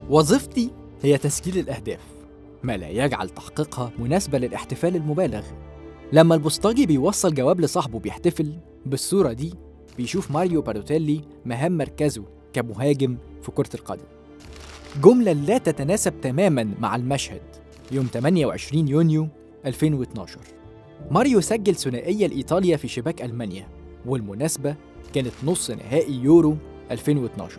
وظيفتي هي تسجيل الأهداف ما لا يجعل تحقيقها مناسبة للاحتفال المبالغ لما البوسطجي بيوصل جواب لصاحبه بيحتفل بالصورة دي بيشوف ماريو بالوتيلي مهام مركزه كمهاجم في كرة القدم جملة لا تتناسب تماما مع المشهد يوم 28 يونيو 2012 ماريو سجل ثنائية لإيطاليا في شباك ألمانيا والمناسبة كانت نص نهائي يورو 2012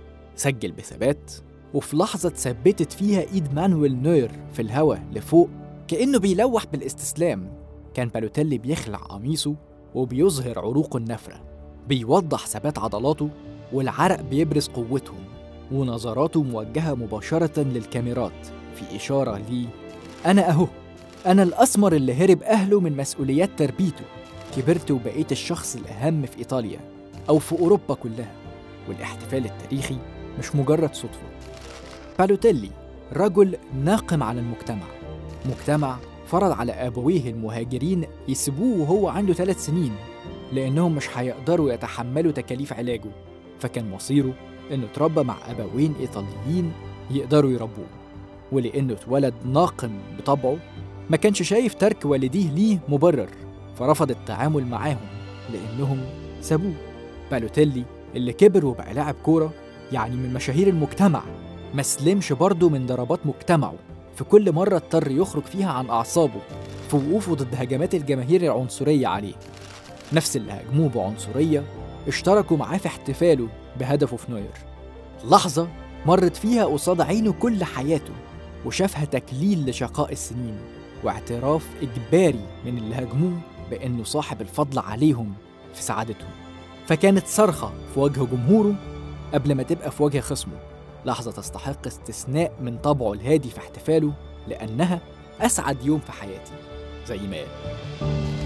سجل بثبات وفي لحظة ثبتت فيها إيد مانويل نوير في الهواء لفوق كأنه بيلوح بالاستسلام كان بالوتيلي بيخلع قميصه وبيظهر عروقه النفرة بيوضح ثبات عضلاته والعرق بيبرز قوتهم ونظراته موجهة مباشرة للكاميرات في إشارة لي أنا أهو أنا الأسمر اللي هرب أهله من مسؤوليات تربيته كبرت وبقيت الشخص الأهم في إيطاليا أو في أوروبا كلها والاحتفال التاريخي مش مجرد صدفة بالوتيلي رجل ناقم على المجتمع مجتمع فرض على أبويه المهاجرين يسيبوه وهو عنده ثلاث سنين لأنهم مش هيقدروا يتحملوا تكاليف علاجه فكان مصيره إنه اتربى مع أبوين إيطاليين يقدروا يربوه ولأنه اتولد ناقم بطبعه ما كانش شايف ترك والديه ليه مبرر فرفض التعامل معاهم لأنهم سابوه بالوتيلي اللي كبر وبقى لاعب كورة يعني من مشاهير المجتمع ما سلمش برضه من ضربات مجتمعه في كل مرة اضطر يخرج فيها عن أعصابه في وقوفه ضد هجمات الجماهير العنصرية عليه نفس اللي هاجموه بعنصرية اشتركوا معاه في احتفاله بهدفه في نوير لحظة مرت فيها قصاد عينه كل حياته وشافها تكليل لشقاء السنين واعتراف إجباري من اللي هاجموه بأنه صاحب الفضل عليهم في سعادتهم فكانت صرخة في وجه جمهوره قبل ما تبقى في وجه خصمه لحظة تستحق استثناء من طبعه الهادي في احتفاله لأنها أسعد يوم في حياتي زي ما قال